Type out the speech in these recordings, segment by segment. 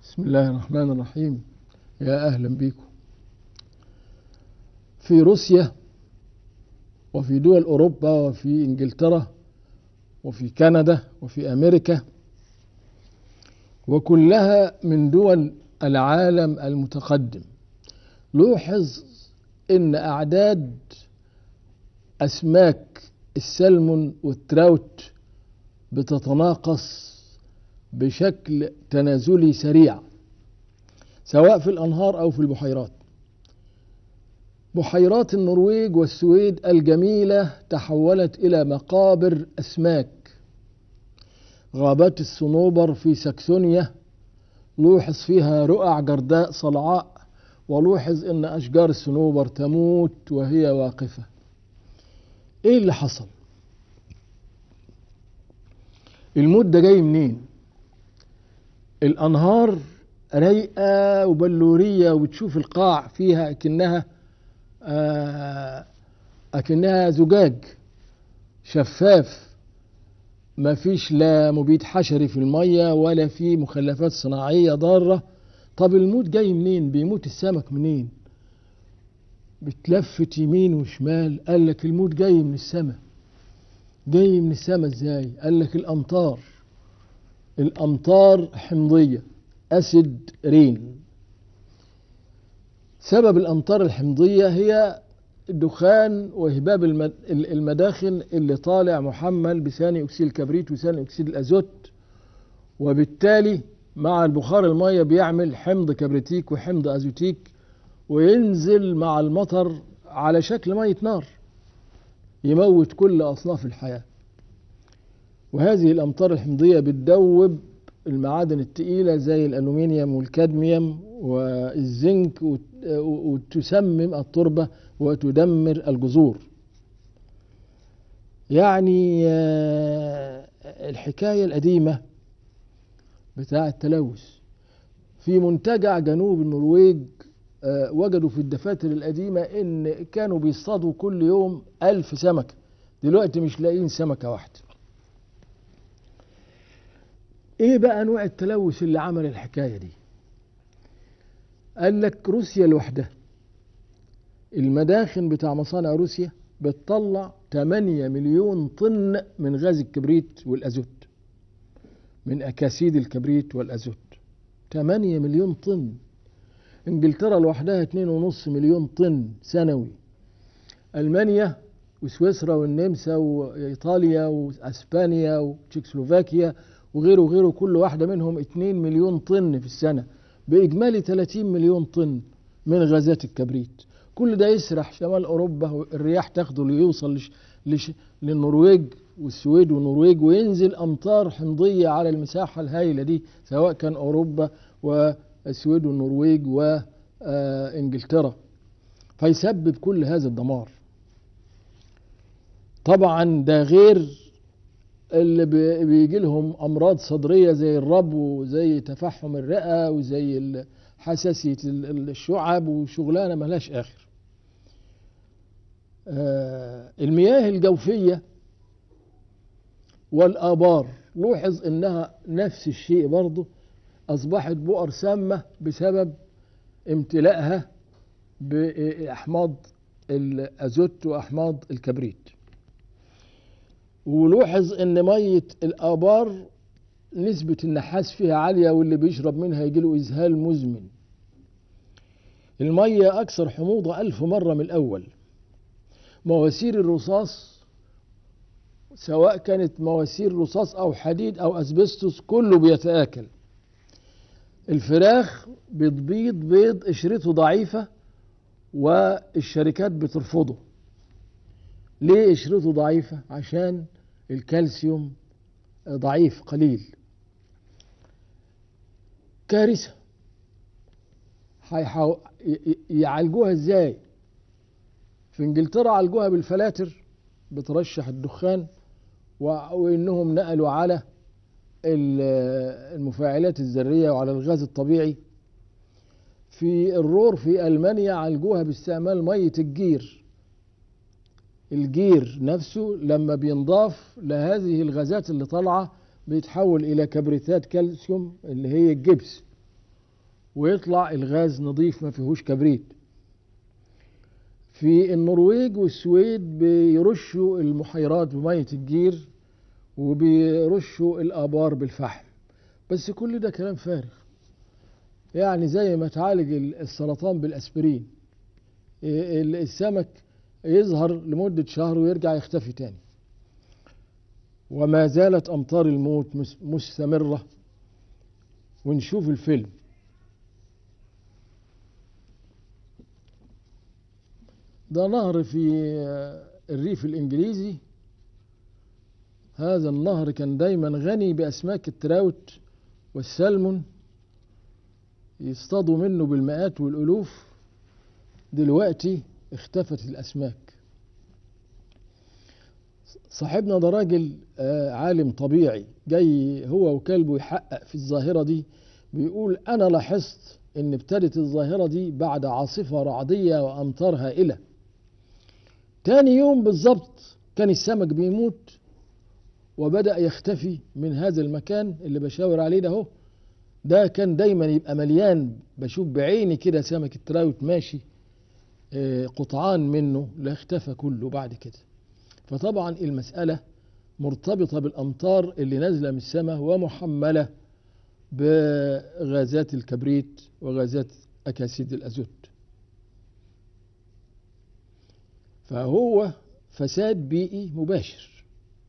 بسم الله الرحمن الرحيم يا أهلا بكم في روسيا وفي دول أوروبا وفي إنجلترا وفي كندا وفي أمريكا وكلها من دول العالم المتقدم لوحظ ان اعداد اسماك السلمون والتراوت بتتناقص بشكل تنازلي سريع سواء في الانهار او في البحيرات بحيرات النرويج والسويد الجميله تحولت الى مقابر اسماك غابات الصنوبر في ساكسونيا لوحظ فيها رقع جرداء صلعاء ولوحظ ان اشجار الصنوبر تموت وهي واقفه ايه اللي حصل الموت ده جاي منين الانهار رايقه وبلوريه وبتشوف القاع فيها اكنها آه اكنها زجاج شفاف ما فيش لا مبيد حشري في الميه ولا في مخلفات صناعيه ضاره طب الموت جاي منين بيموت السمك منين بتلفت يمين وشمال قال لك الموت جاي من السماء جاي من السماء ازاي قال لك الامطار الامطار حمضيه اسيد رين سبب الامطار الحمضيه هي الدخان وهباب المداخن اللي طالع محمل بثاني اكسيد الكبريت وثاني اكسيد الازوت وبالتالي مع البخار الميه بيعمل حمض كبريتيك وحمض ازوتيك وينزل مع المطر على شكل ميه نار يموت كل اصناف الحياه وهذه الامطار الحمضيه بتدوب المعادن التقيله زي الالومنيوم والكادميوم والزنك وتسمم التربه وتدمر الجذور يعني الحكايه القديمه بتاع التلوث في منتجع جنوب النرويج وجدوا في الدفاتر القديمة إن كانوا بيصطادوا كل يوم ألف سمكة دلوقتي مش لاقيين سمكة واحدة إيه بقى أنواع التلوث اللي عمل الحكاية دي قال لك روسيا لوحدها المداخن بتاع مصانع روسيا بتطلع 8 مليون طن من غاز الكبريت والأزوت من أكاسيد الكبريت والأزوت 8 مليون طن انجلترا لوحدها 2.5 مليون طن سنوي المانيا وسويسرا والنمسا وايطاليا واسبانيا وتشيكسلوفاكيا وغيره وغيره كل واحده منهم 2 مليون طن في السنه باجمالي 30 مليون طن من غازات الكبريت كل ده يسرح شمال اوروبا الرياح تاخده ليوصل لش لش للنرويج والسويد والنرويج وينزل امطار حمضيه على المساحه الهائله دي سواء كان اوروبا والسويد والنرويج وانجلترا فيسبب كل هذا الدمار طبعا ده غير اللي بيجي لهم امراض صدريه زي الربو وزي تفحم الرئه وزي حساسيه الشعب وشغلانه ملهاش اخر المياه الجوفيه والآبار لوحظ إنها نفس الشيء برضه أصبحت بؤر سامة بسبب امتلاءها بأحماض الأزوت وأحماض الكبريت ولوحظ إن مية الآبار نسبة النحاس فيها عالية واللي بيشرب منها يجيله إذهال مزمن المية أكثر حموضة ألف مرة من الأول مواسير الرصاص سواء كانت مواسير رصاص او حديد او اسبستوس كله بيتاكل الفراخ بتبيض بيض قشرته ضعيفه والشركات بترفضه ليه قشرته ضعيفه عشان الكالسيوم ضعيف قليل كارثه يعالجوها ازاي في انجلترا عالجوها بالفلاتر بترشح الدخان وانهم نقلوا على المفاعلات الذريه وعلى الغاز الطبيعي في الرور في المانيا عالجوها باستعمال ميه الجير الجير نفسه لما بينضاف لهذه الغازات اللي طالعه بيتحول الى كبريتات كالسيوم اللي هي الجبس ويطلع الغاز نظيف ما فيهوش كبريت في النرويج والسويد بيرشوا المحيرات بمية الجير وبيرشوا الآبار بالفحم بس كل ده كلام فارغ يعني زي ما تعالج السرطان بالأسبرين السمك يظهر لمدة شهر ويرجع يختفي تاني وما زالت أمطار الموت مستمرة ونشوف الفيلم ده نهر في الريف الإنجليزي هذا النهر كان دايما غني بأسماك التراوت والسلمون يصطادوا منه بالمئات والألوف دلوقتي اختفت الأسماك صاحبنا ده راجل عالم طبيعي جاي هو وكلبه يحقق في الظاهرة دي بيقول أنا لاحظت إن ابتدت الظاهرة دي بعد عاصفة رعدية وأمطار هائلة تاني يوم بالظبط كان السمك بيموت وبدأ يختفي من هذا المكان اللي بشاور عليه ده اهو ده كان دايما يبقى مليان بشوف بعيني كده سمك التراوت ماشي قطعان منه لا اختفى كله بعد كده فطبعا المسألة مرتبطة بالأمطار اللي نازلة من السماء ومحملة بغازات الكبريت وغازات أكاسيد الأزوت فهو فساد بيئي مباشر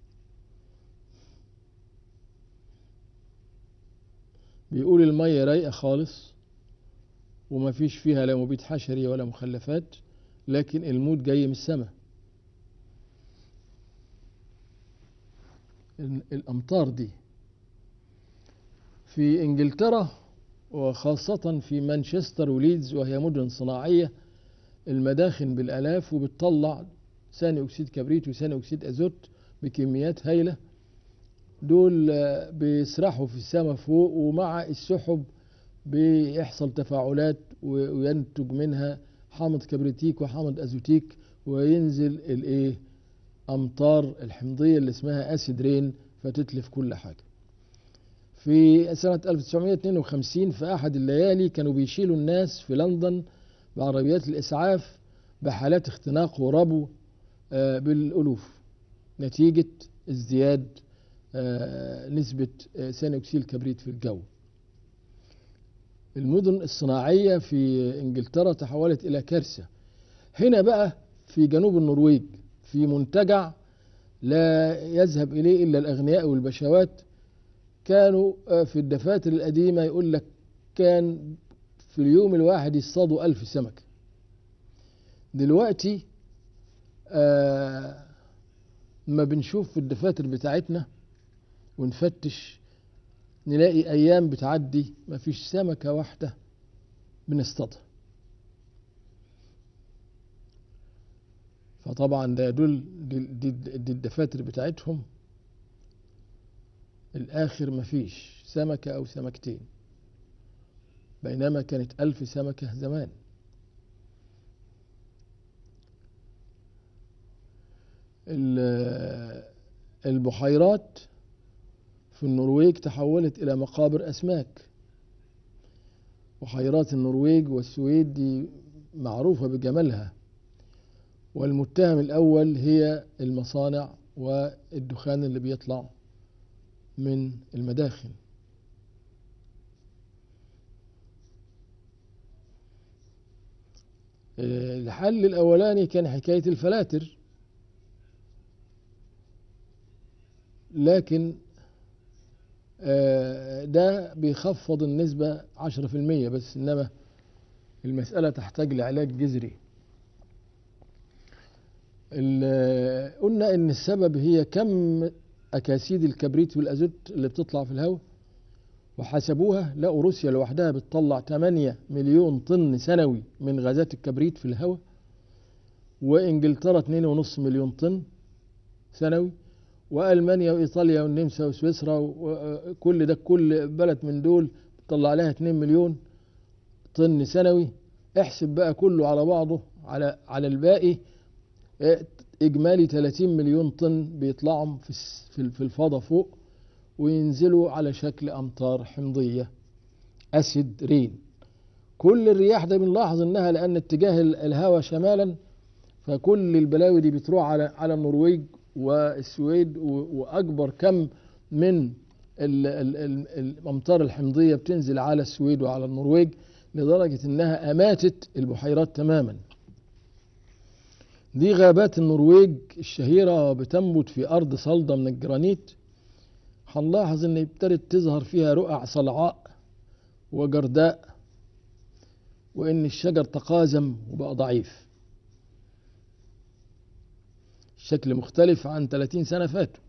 بيقول المية رايقة خالص وما فيش فيها لا مبيد حشري ولا مخلفات لكن الموت جاي من السماء الأمطار دي في إنجلترا وخاصة في مانشستر وليدز وهي مدن صناعية المداخن بالآلاف وبتطلع ثاني أكسيد كبريت وثاني أكسيد أزوت بكميات هائلة دول بيسرحوا في السماء فوق ومع السحب بيحصل تفاعلات وينتج منها حامض كبريتيك وحامض أزوتيك وينزل الايه أمطار الحمضية اللي اسمها أسيد رين فتتلف كل حاجة في سنة 1952 في أحد الليالي كانوا بيشيلوا الناس في لندن بعربيات الإسعاف بحالات اختناق وربو بالألوف نتيجة ازدياد نسبة ثاني أكسيد الكبريت في الجو المدن الصناعية في إنجلترا تحولت إلى كارثة هنا بقى في جنوب النرويج في منتجع لا يذهب إليه إلا الأغنياء والبشوات كانوا في الدفاتر القديمة يقول لك كان في اليوم الواحد يصطادوا ألف سمكة دلوقتي آه ما بنشوف في الدفاتر بتاعتنا ونفتش نلاقي أيام بتعدي ما فيش سمكة واحدة بنصطادها فطبعا ده يدل دي, دي, دي الدفاتر بتاعتهم الآخر ما فيش سمكة أو سمكتين بينما كانت ألف سمكة زمان البحيرات في النرويج تحولت إلى مقابر أسماك بحيرات النرويج والسويد دي معروفة بجمالها والمتهم الأول هي المصانع والدخان اللي بيطلع من المداخن الحل الأولاني كان حكاية الفلاتر لكن ده بيخفض النسبة عشرة في المية بس إنما المسألة تحتاج لعلاج جذري قلنا إن السبب هي كم أكاسيد الكبريت والأزوت اللي بتطلع في الهواء وحسبوها لقوا روسيا لوحدها بتطلع 8 مليون طن سنوي من غازات الكبريت في الهواء وإنجلترا 2.5 مليون طن سنوي وألمانيا وإيطاليا والنمسا وسويسرا وكل ده كل بلد من دول بتطلع لها 2 مليون طن سنوي احسب بقى كله على بعضه على على الباقي إجمالي 30 مليون طن بيطلعوا في في الفضاء فوق وينزلوا على شكل أمطار حمضية أسيد رين كل الرياح ده بنلاحظ انها لان اتجاه ال- الهواء شمالا فكل البلاوي دي بتروح على على النرويج والسويد و- واكبر كم من ال- ال- ال- الامطار الحمضيه بتنزل على السويد وعلى النرويج لدرجه انها اماتت البحيرات تماما دي غابات النرويج الشهيره بتنبت في ارض صلده من الجرانيت هنلاحظ ان ابتدت تظهر فيها رقع صلعاء وجرداء وان الشجر تقازم وبقى ضعيف شكل مختلف عن 30 سنة فاتوا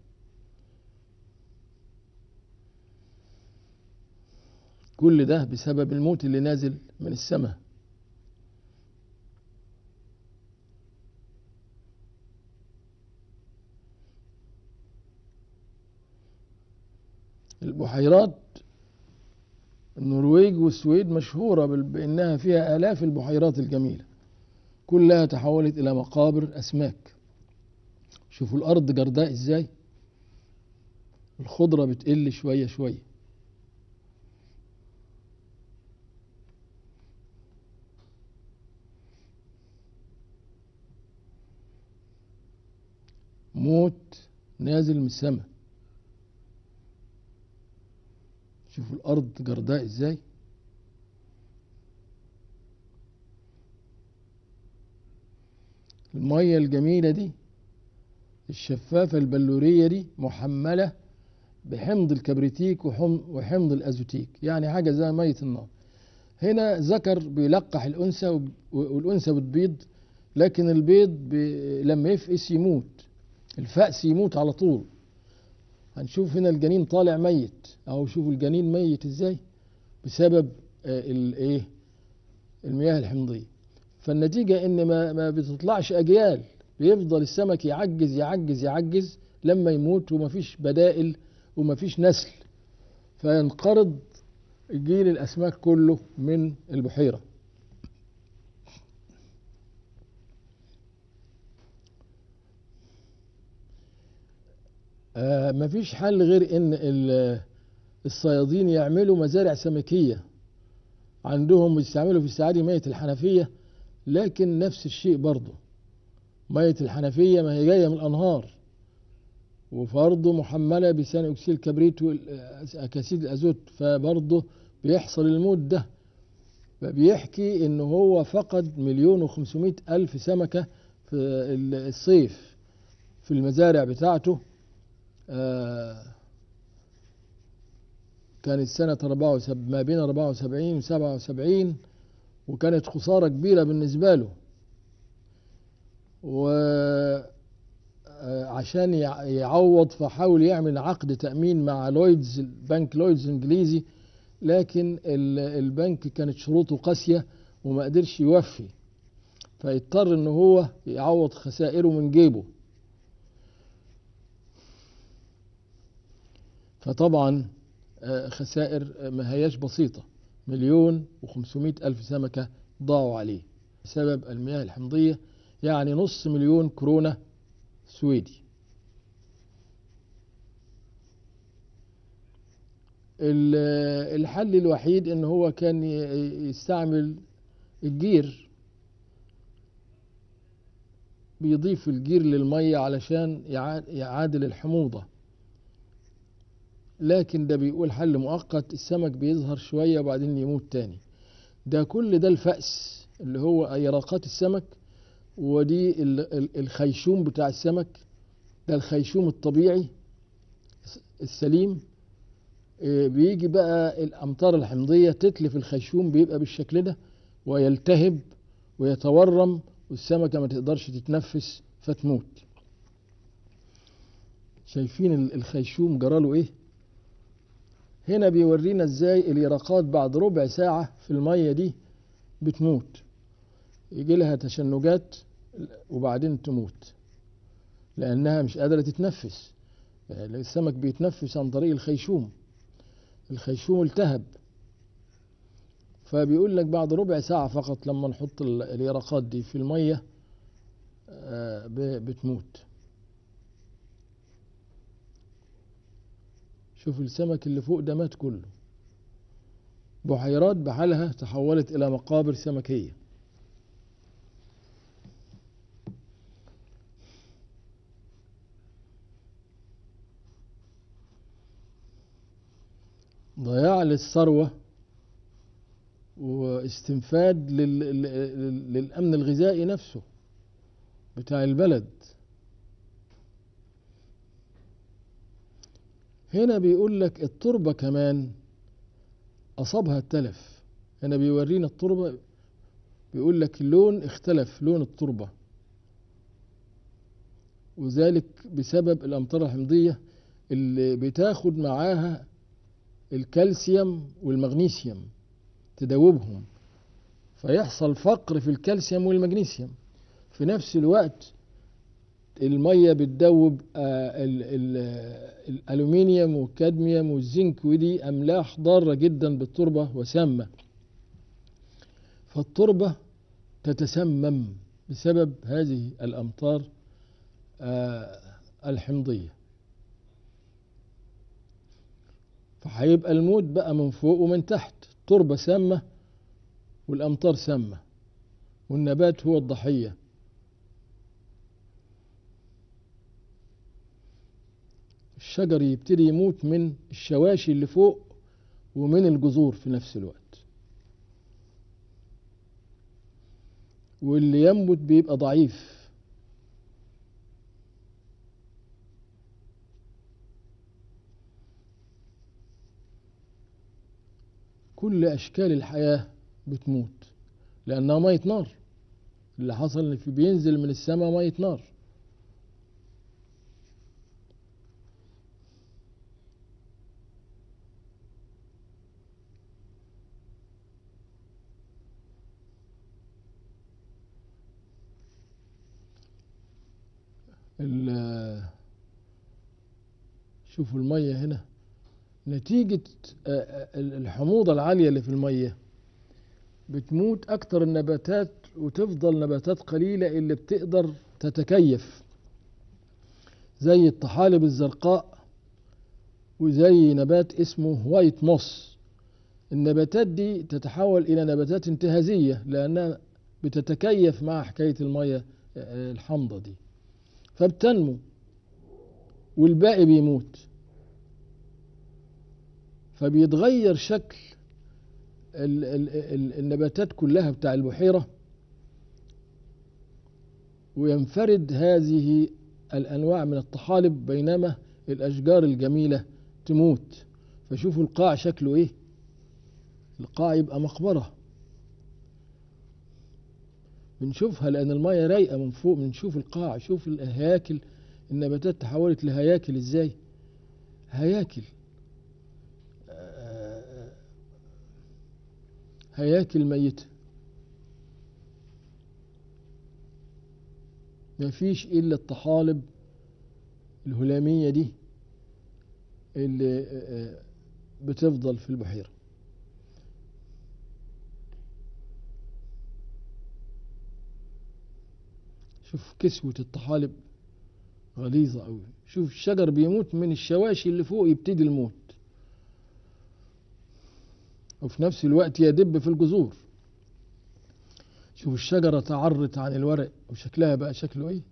كل ده بسبب الموت اللي نازل من السماء البحيرات النرويج والسويد مشهورة بال- بأنها فيها آلاف البحيرات الجميلة كلها تحولت إلى مقابر أسماك شوفوا الأرض جرداء إزاي الخضرة بتقل شوية شوية موت نازل من السماء شوفوا الأرض جرداء إزاي المية الجميلة دي الشفافة البلورية دي محملة بحمض الكبريتيك وحم- وحمض الأزوتيك يعني حاجة زي مية النار هنا ذكر بيلقح الأنثى وب- والأنثى بتبيض لكن البيض بي لما يفقس يموت الفأس يموت على طول هنشوف هنا الجنين طالع ميت أهو شوفوا الجنين ميت إزاي بسبب آه، الايه المياه الحمضية فالنتيجة إن ما ما بتطلعش أجيال بيفضل السمك يعجز يعجز يعجز لما يموت ومفيش بدائل ومفيش نسل فينقرض جيل الأسماك كله من البحيرة آه مفيش حل غير ان ال- الصيادين يعملوا مزارع سمكية عندهم بيستعملوا في السعادة مية الحنفية لكن نفس الشيء برضه مية الحنفية ما هي جاية من الأنهار وبرضه محملة بثاني أكسيد الكبريت وأكاسيد الأزوت فبرضه بيحصل الموت ده فبيحكي إن هو فقد مليون وخمسمائة ألف سمكة في الصيف في المزارع بتاعته آه، كانت سنة 74 ما بين 74 و 77 وكانت خسارة كبيرة بالنسبة له وعشان يعوض فحاول يعمل عقد تأمين مع لويدز بنك لويدز الإنجليزي لكن ال- البنك كانت شروطه قاسية وما قدرش يوفي فاضطر ان هو يعوض خسائره من جيبه فطبعا آه، خسائر آه، ما هياش بسيطة مليون وخمسمائة ألف سمكة ضاعوا عليه بسبب المياه الحمضية يعني نص مليون كورونا سويدي ال- الحل الوحيد ان هو كان ي- يستعمل الجير بيضيف الجير للمية علشان يع- يعادل الحموضة لكن ده بيقول حل مؤقت السمك بيظهر شوية وبعدين يموت تاني ده كل ده الفأس اللي هو يراقات السمك ودي ال- ال- الخيشوم بتاع السمك ده الخيشوم الطبيعي السليم إيه، بيجي بقى الأمطار الحمضية تتلف الخيشوم بيبقى بالشكل ده ويلتهب ويتورم والسمكة ما تقدرش تتنفس فتموت شايفين ال- الخيشوم جراله ايه هنا بيورينا ازاي اليرقات بعد ربع ساعة في المية دي بتموت يجي لها تشنجات وبعدين تموت لأنها مش قادرة تتنفس يعني السمك بيتنفس عن طريق الخيشوم الخيشوم التهب فبيقول لك بعد ربع ساعة فقط لما نحط ال- اليرقات دي في المية آه، ب- بتموت شوف السمك اللي فوق ده مات كله بحيرات بحالها تحولت إلى مقابر سمكية ضياع للثروة واستنفاد لل... لل... للأمن الغذائي نفسه بتاع البلد هنا بيقول لك التربة كمان أصابها التلف هنا بيورينا التربة بيقول لك اللون اختلف لون التربة وذلك بسبب الأمطار الحمضية اللي بتاخد معاها الكالسيوم والمغنيسيوم تدوبهم فيحصل فقر في الكالسيوم والمغنيسيوم في نفس الوقت المية بتدوب آه، ال- ال- الألومنيوم والكادميوم والزنك ودي أملاح ضارة جدا بالتربة وسامة فالتربة تتسمم بسبب هذه الأمطار آه، الحمضية فهيبقى الموت بقى من فوق ومن تحت تربة سامة والأمطار سامة والنبات هو الضحية الشجر يبتدي يموت من الشواشي اللي فوق ومن الجذور في نفس الوقت واللي ينبت بيبقى ضعيف كل أشكال الحياة بتموت لأنها مية نار اللي حصل إن في بينزل من السماء مية نار ال- شوفوا المية هنا نتيجة آه، آه، الحموضة العالية اللي في المية بتموت أكتر النباتات وتفضل نباتات قليلة اللي بتقدر تتكيف زي الطحالب الزرقاء وزي نبات اسمه وايت موس النباتات دي تتحول إلى نباتات انتهازية لأنها بتتكيف مع حكاية المية آه، الحامضة دي فبتنمو والباقي بيموت فبيتغير شكل ال ال ال النباتات كلها بتاع البحيرة وينفرد هذه الأنواع من الطحالب بينما الأشجار الجميلة تموت فشوفوا القاع شكله إيه القاع يبقى مقبرة بنشوفها لأن المية رايقة من فوق بنشوف القاع شوف الهياكل النباتات تحولت لهياكل إزاي هياكل آه، هياكل ميتة مفيش إلا الطحالب الهلامية دي اللي آه، بتفضل في البحيرة شوف كسوة الطحالب غليظة أوي شوف الشجر بيموت من الشواشي اللي فوق يبتدي الموت وفي نفس الوقت يدب في الجذور شوف الشجرة تعرت عن الورق وشكلها بقى شكله ايه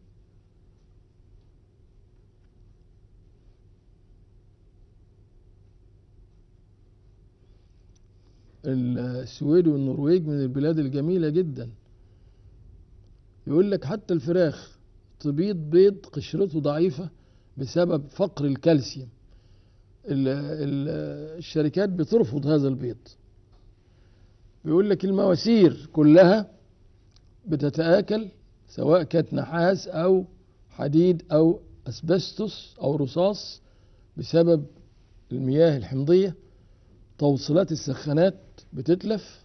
السويد والنرويج من البلاد الجميلة جدا يقول لك حتى الفراخ تبيض بيض قشرته ضعيفة بسبب فقر الكالسيوم ال- ال- الشركات بترفض هذا البيض بيقول لك المواسير كلها بتتآكل سواء كانت نحاس أو حديد أو أسبستوس أو رصاص بسبب المياه الحمضية توصيلات السخانات بتتلف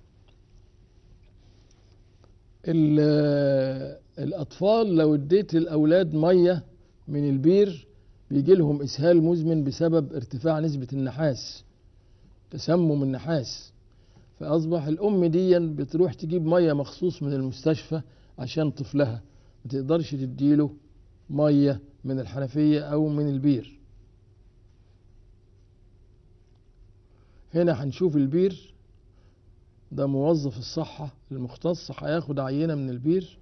ال- الأطفال لو اديت الأولاد مية من البير بيجي لهم إسهال مزمن بسبب ارتفاع نسبة النحاس تسمم النحاس فأصبح الأم دي بتروح تجيب مية مخصوص من المستشفى عشان طفلها ما تقدرش تديله مية من الحنفية أو من البير هنا هنشوف البير ده موظف الصحة المختص هياخد عينة من البير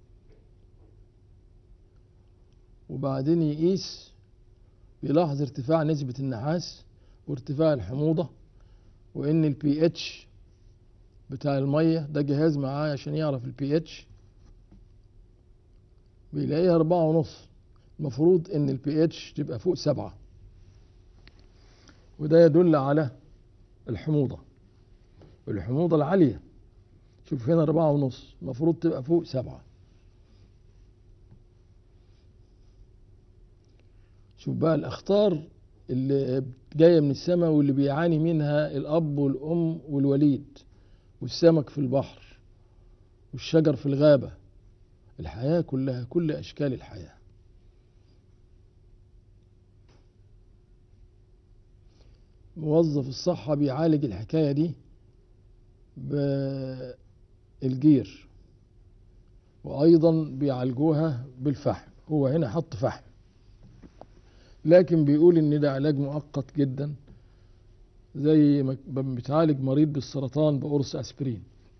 وبعدين يقيس بيلاحظ ارتفاع نسبة النحاس وارتفاع الحموضة وإن البي اتش بتاع المية ده جهاز معاه عشان يعرف البي اتش بيلاقيها أربعة ونص المفروض إن البي اتش تبقى فوق سبعة وده يدل على الحموضة الحموضة العالية شوف هنا أربعة ونص المفروض تبقى فوق سبعة شوف بقى الأخطار اللي جاية من السماء واللي بيعاني منها الأب والأم والوليد والسمك في البحر والشجر في الغابة الحياة كلها كل أشكال الحياة موظف الصحة بيعالج الحكاية دي بالجير وأيضا بيعالجوها بالفحم هو هنا حط فحم لكن بيقول إن ده علاج مؤقت جدا زي ما بتعالج مريض بالسرطان بقرص أسبرين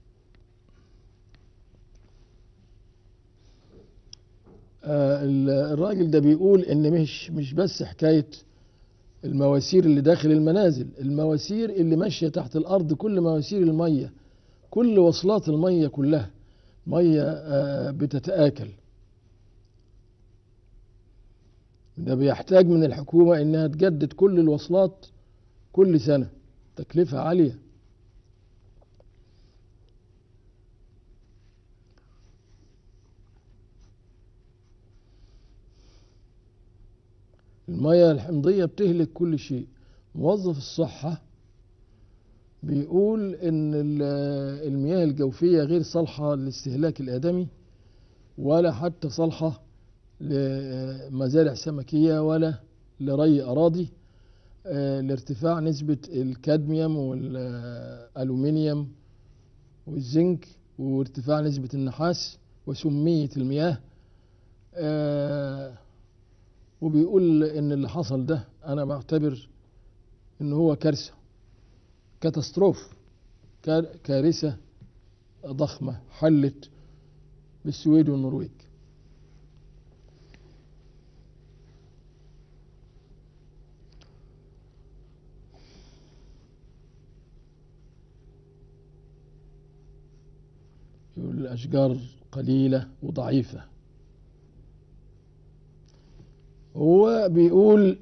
آه الراجل ده بيقول إن مش مش بس حكاية المواسير اللي داخل المنازل المواسير اللي ماشية تحت الأرض كل مواسير المية كل وصلات المية كلها مية بتتآكل ده بيحتاج من الحكومة إنها تجدد كل الوصلات كل سنة تكلفة عالية المياه الحمضية بتهلك كل شيء موظف الصحة بيقول ان المياه الجوفية غير صالحة للاستهلاك الآدمي ولا حتى صالحة لمزارع سمكية ولا لري أراضي لارتفاع نسبة الكادميوم والألومنيوم والزنك وارتفاع نسبة النحاس وسمية المياه وبيقول ان اللي حصل ده انا بعتبر ان هو كارثه كاتاستروف كارثه ضخمه حلت بالسويد والنرويج يقول الاشجار قليله وضعيفه هو بيقول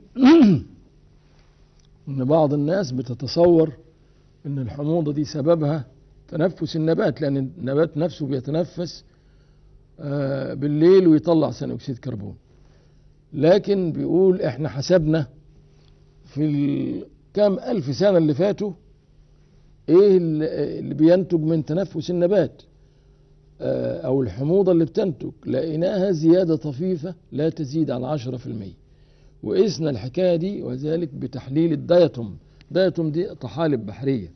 ان بعض الناس بتتصور ان الحموضه دي سببها تنفس النبات لان النبات نفسه بيتنفس بالليل ويطلع ثاني اكسيد كربون لكن بيقول احنا حسبنا في الكام الف سنه اللي فاتوا ايه اللي بينتج من تنفس النبات أو الحموضة اللي بتنتج لقيناها زيادة طفيفة لا تزيد عن عشرة في المية وقسنا الحكاية دي وذلك بتحليل الدايتوم دايتوم دي طحالب بحرية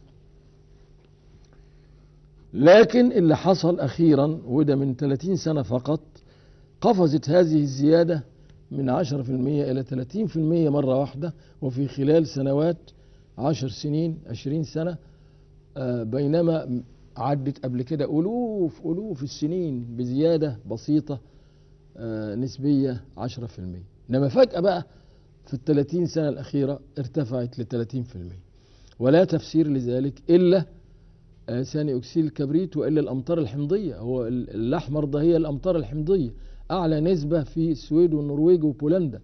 لكن اللي حصل أخيرا وده من 30 سنة فقط قفزت هذه الزيادة من 10% إلى 30% مرة واحدة وفي خلال سنوات عشر سنين عشرين سنة بينما عدت قبل كده ألوف ألوف السنين بزيادة بسيطة نسبية عشرة في المية إنما فجأة بقى في الثلاثين سنة الأخيرة ارتفعت لثلاثين في المية ولا تفسير لذلك إلا ثاني أكسيد الكبريت وإلا الأمطار الحمضية هو الأحمر ده هي الأمطار الحمضية أعلى نسبة في السويد والنرويج وبولندا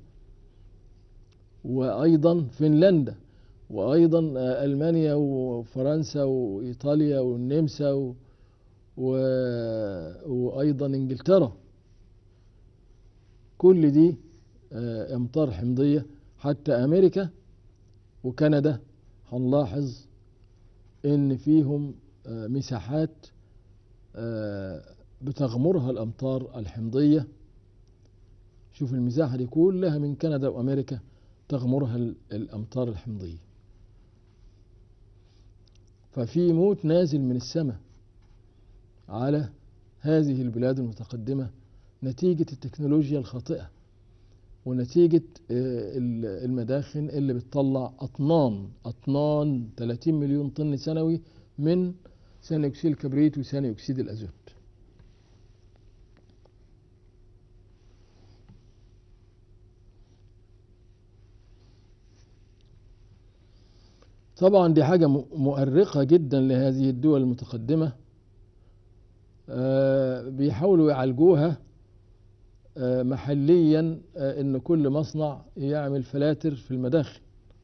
وأيضا فنلندا وأيضا ألمانيا وفرنسا وإيطاليا والنمسا و... و... وأيضا إنجلترا كل دي أمطار حمضية حتى أمريكا وكندا هنلاحظ إن فيهم مساحات بتغمرها الأمطار الحمضية شوف المساحة دي كلها من كندا وأمريكا تغمرها الأمطار الحمضية ففي موت نازل من السماء على هذه البلاد المتقدمة نتيجة التكنولوجيا الخاطئة ونتيجة المداخن اللي بتطلع أطنان أطنان 30 مليون طن سنوي من ثاني أكسيد الكبريت وثاني أكسيد الأزوت طبعا دي حاجة م- مؤرقة جدا لهذه الدول المتقدمة آه، بيحاولوا يعالجوها آه، محليا آه، ان كل مصنع يعمل فلاتر في المداخل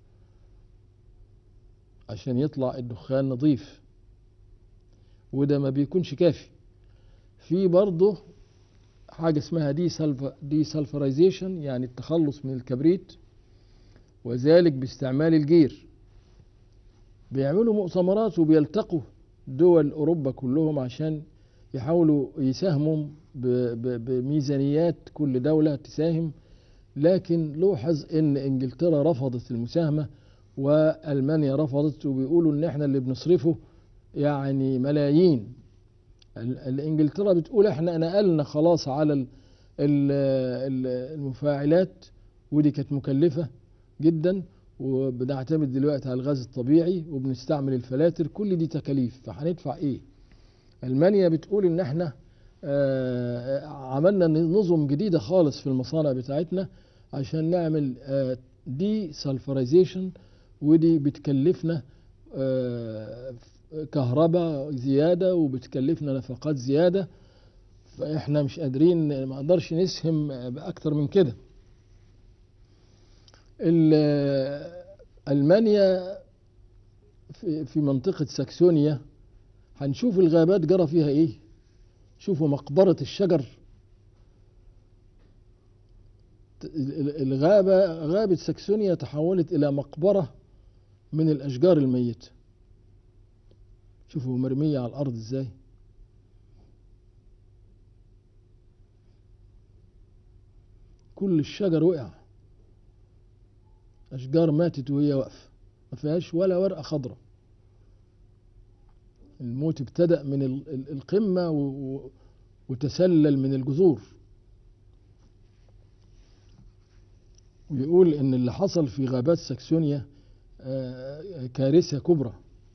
عشان يطلع الدخان نظيف وده ما بيكونش كافي في برضه حاجة اسمها دي سلف دي سلفرايزيشن يعني التخلص من الكبريت وذلك باستعمال الجير بيعملوا مؤتمرات وبيلتقوا دول أوروبا كلهم عشان يحاولوا يساهموا ب- ب- بميزانيات كل دولة تساهم لكن لوحظ ان انجلترا رفضت المساهمة والمانيا رفضت وبيقولوا ان احنا اللي بنصرفه يعني ملايين ال- الانجلترا بتقول احنا نقلنا خلاص على ال- ال- ال- المفاعلات ودي كانت مكلفة جدا وبنعتمد دلوقتي على الغاز الطبيعي وبنستعمل الفلاتر كل دي تكاليف فهندفع ايه المانيا بتقول ان احنا آه، عملنا نظم جديدة خالص في المصانع بتاعتنا عشان نعمل دي سلفرايزيشن ودي بتكلفنا آه، كهرباء زيادة وبتكلفنا نفقات زيادة فاحنا مش قادرين ما نقدرش نسهم بأكتر من كده ال- ألمانيا في في منطقة ساكسونيا هنشوف الغابات جرى فيها ايه شوفوا مقبرة الشجر ال- ال- الغابة غابة ساكسونيا تحولت إلى مقبرة من الأشجار الميتة شوفوا مرمية على الأرض ازاي كل الشجر وقع أشجار ماتت وهي واقفة ما فيهاش ولا ورقة خضراء الموت ابتدأ من ال- ال- القمة و- و- وتسلل من الجذور ويقول ان اللي حصل في غابات ساكسونيا آه، كارثة كبرى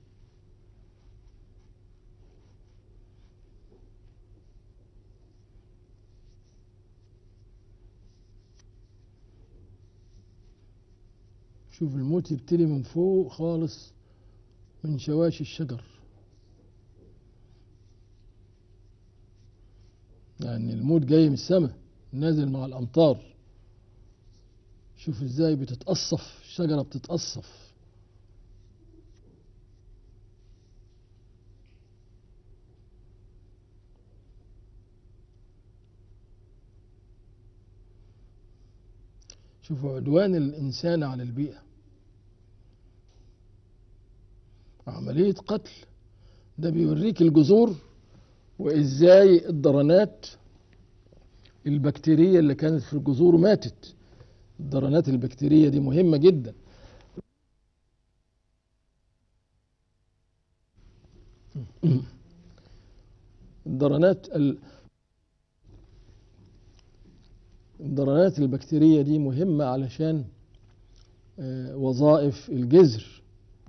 شوف الموت يبتدي من فوق خالص من شواشي الشجر يعني الموت جاي من السماء نازل مع الأمطار شوف ازاي بتتقصف الشجرة بتتقصف شوفوا عدوان الإنسان على البيئة عملية قتل ده بيوريك الجذور وإزاي الضرنات البكتيرية اللي كانت في الجذور ماتت الضرنات البكتيرية دي مهمة جدا الضرنات ال... الضرنات البكتيرية دي مهمة علشان آه، وظائف الجذر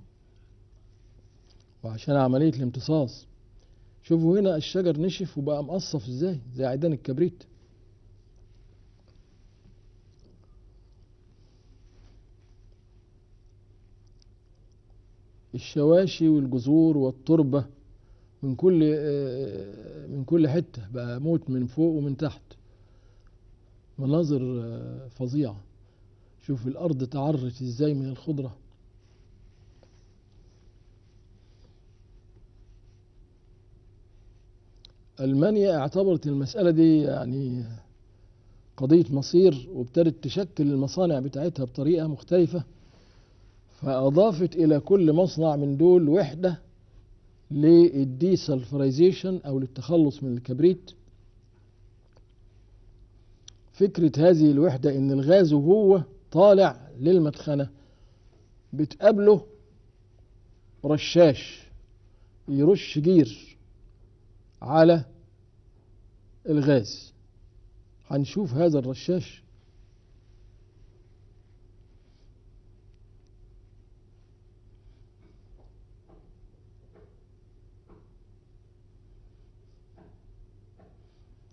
وعشان عملية الامتصاص شوفوا هنا الشجر نشف وبقى مقصف ازاي زي عيدان الكبريت الشواشي والجذور والتربة من كل آه، من كل حتة بقى موت من فوق ومن تحت مناظر آه، فظيعة شوف الأرض تعرت ازاي من الخضرة ألمانيا اعتبرت المسألة دي يعني قضية مصير وابتدت تشكل المصانع بتاعتها بطريقة مختلفة فأضافت إلى كل مصنع من دول وحدة للديسلفرايزيشن أو للتخلص من الكبريت فكرة هذه الوحدة إن الغاز وهو طالع للمدخنة بتقابله رشاش يرش جير على الغاز هنشوف هذا الرشاش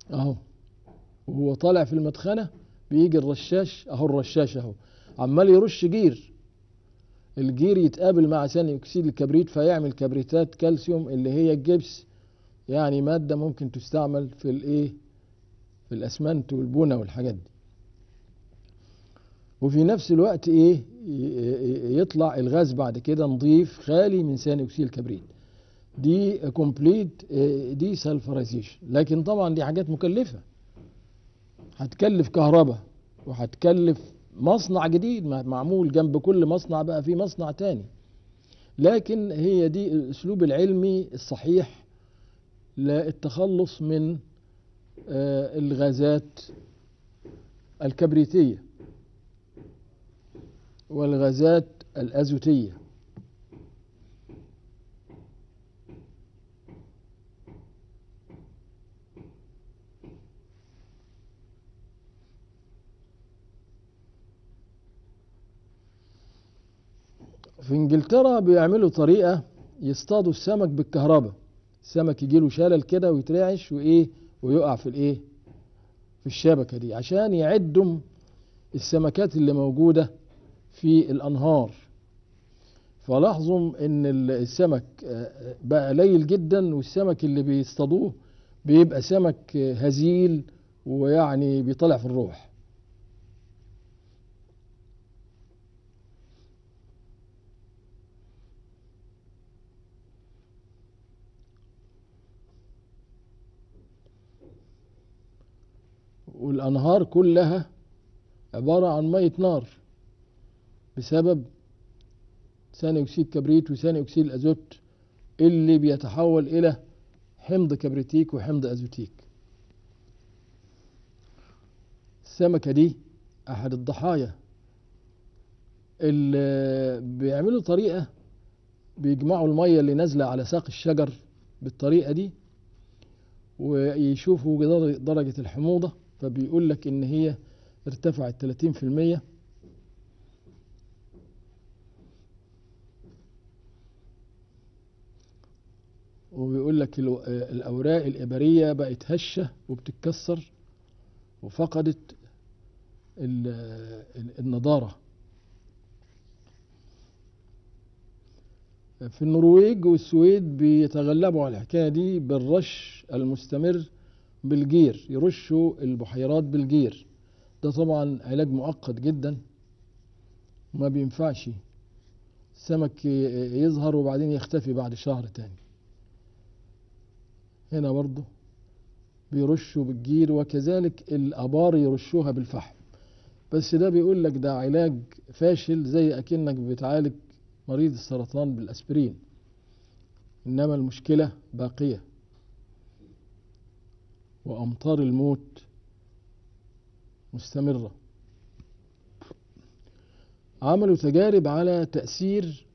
اهو وهو طالع في المدخنة بيجي الرشاش اهو الرشاش اهو عمال يرش جير الجير يتقابل مع ثاني اكسيد الكبريت فيعمل كبريتات كالسيوم اللي هي الجبس يعني مادة ممكن تستعمل في الايه في الاسمنت والبنى والحاجات دي وفي نفس الوقت ايه يطلع الغاز بعد كده نظيف خالي من ثاني اكسيد الكبريت دي كومبليت دي سلفرايزيشن لكن طبعا دي حاجات مكلفه هتكلف كهرباء وهتكلف مصنع جديد معمول جنب كل مصنع بقى في مصنع تاني لكن هي دي الاسلوب العلمي الصحيح للتخلص من الغازات الكبريتيه والغازات الازوتيه في انجلترا بيعملوا طريقة يصطادوا السمك بالكهرباء السمك يجيله شلل كده ويترعش وايه ويقع في الايه في الشبكة دي عشان يعدوا السمكات اللي موجودة في الانهار فلاحظوا ان السمك بقى قليل جدا والسمك اللي بيصطادوه بيبقى سمك هزيل ويعني بيطلع في الروح والأنهار كلها عبارة عن مية نار بسبب ثاني أكسيد كبريت وثاني أكسيد الأزوت اللي بيتحول إلى حمض كبريتيك وحمض أزوتيك السمكة دي أحد الضحايا اللي بيعملوا طريقة بيجمعوا المية اللي نازلة على ساق الشجر بالطريقة دي ويشوفوا درجة الحموضة فبيقول لك ان هي ارتفعت 30% وبيقول لك الاوراق الابريه بقت هشه وبتتكسر وفقدت النضاره في النرويج والسويد بيتغلبوا على الحكايه دي بالرش المستمر بالجير يرشوا البحيرات بالجير ده طبعا علاج مؤقت جدا ما بينفعش السمك يظهر وبعدين يختفي بعد شهر تاني هنا برضه بيرشوا بالجير وكذلك الابار يرشوها بالفحم بس ده بيقول لك ده علاج فاشل زي اكنك بتعالج مريض السرطان بالاسبرين انما المشكله باقيه وأمطار الموت مستمرة عملوا تجارب على تأثير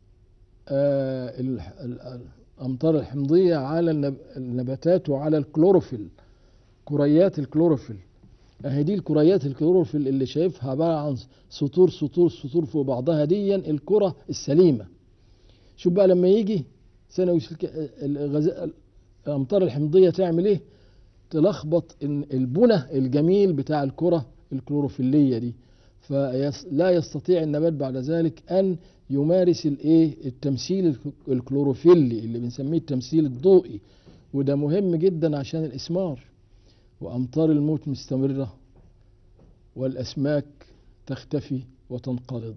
الأمطار الحمضية على النباتات وعلى الكلوروفيل كريات الكلوروفيل اهي دي الكريات الكلوروفيل اللي شايفها عبارة عن سطور سطور سطور فوق بعضها ديا الكرة السليمة شوف بقى لما يجي ثانوي الأمطار الحمضية تعمل ايه تلخبط إن البنى الجميل بتاع الكرة الكلوروفيلية دي فلا يستطيع النبات بعد ذلك أن يمارس الايه التمثيل الكلوروفيلي اللي بنسميه التمثيل الضوئي وده مهم جدا عشان الإسمار وأمطار الموت مستمرة والأسماك تختفي وتنقرض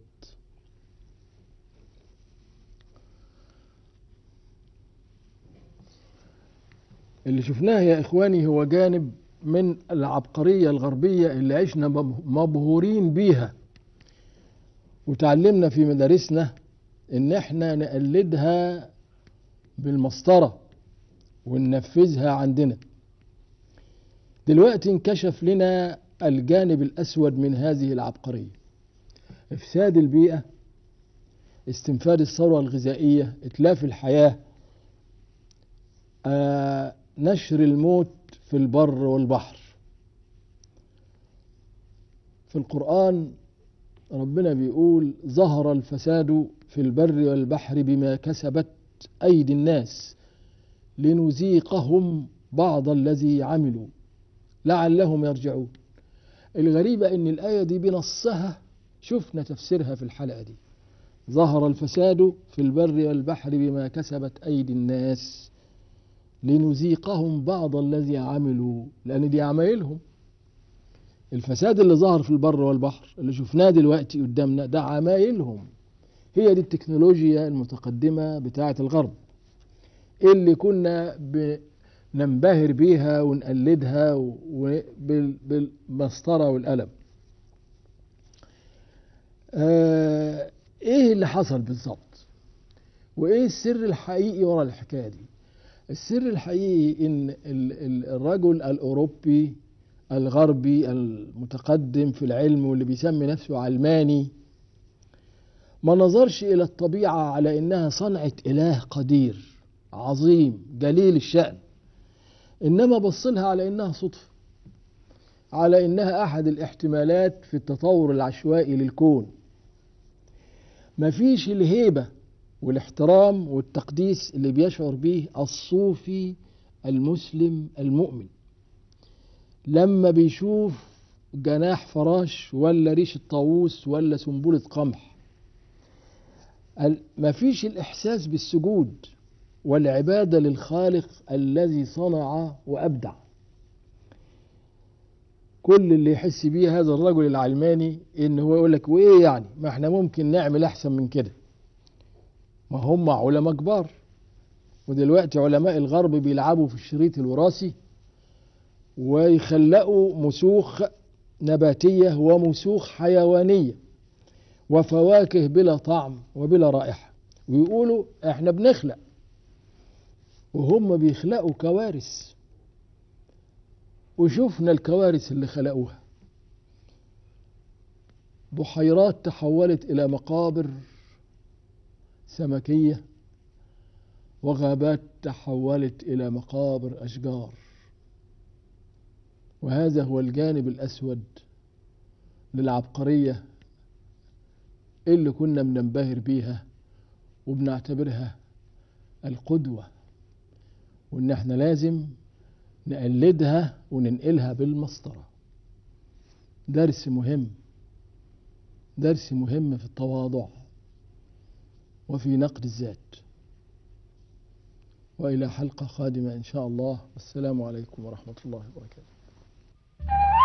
اللي شفناه يا إخواني هو جانب من العبقرية الغربية اللي عشنا مبهورين بيها وتعلمنا في مدارسنا ان احنا نقلدها بالمسطرة وننفذها عندنا دلوقتي انكشف لنا الجانب الأسود من هذه العبقرية إفساد البيئة استنفاد الثروة الغذائية إتلاف الحياة آه نشر الموت في البر والبحر في القرآن ربنا بيقول ظهر الفساد في البر والبحر بما كسبت أيدي الناس لنذيقهم بعض الذي عملوا لعلهم يرجعون الغريبة ان الآية دي بنصها شفنا تفسيرها في الحلقة دي ظهر الفساد في البر والبحر بما كسبت أيدي الناس لنذيقهم بعض الذي عملوا لأن دي عمايلهم الفساد اللي ظهر في البر والبحر اللي شفناه دلوقتي قدامنا ده عمايلهم هي دي التكنولوجيا المتقدمة بتاعة الغرب اللي كنا ننبهر بيها ونقلدها بالمسطرة والقلم آه ايه اللي حصل بالظبط وايه السر الحقيقي ورا الحكايه دي السر الحقيقي ان الرجل الاوروبي الغربي المتقدم في العلم واللي بيسمي نفسه علماني ما نظرش الى الطبيعه على انها صنعه اله قدير عظيم جليل الشان انما بصلها على انها صدفه على انها احد الاحتمالات في التطور العشوائي للكون مفيش الهيبه والاحترام والتقديس اللي بيشعر به الصوفي المسلم المؤمن لما بيشوف جناح فراش ولا ريش الطاووس ولا سنبلة قمح مفيش الإحساس بالسجود والعبادة للخالق الذي صنع وأبدع كل اللي يحس بيه هذا الرجل العلماني ان هو يقول لك وايه يعني ما احنا ممكن نعمل احسن من كده ما هم علماء كبار ودلوقتي علماء الغرب بيلعبوا في الشريط الوراثي ويخلقوا مسوخ نباتية ومسوخ حيوانية وفواكه بلا طعم وبلا رائحة ويقولوا احنا بنخلق وهم بيخلقوا كوارث وشفنا الكوارث اللي خلقوها بحيرات تحولت إلى مقابر سمكية وغابات تحولت إلى مقابر أشجار وهذا هو الجانب الأسود للعبقرية اللي كنا بننبهر بيها وبنعتبرها القدوة وإن احنا لازم نقلدها وننقلها بالمسطرة درس مهم درس مهم في التواضع وفي نقد الذات وإلى حلقة قادمة إن شاء الله والسلام عليكم ورحمة الله وبركاته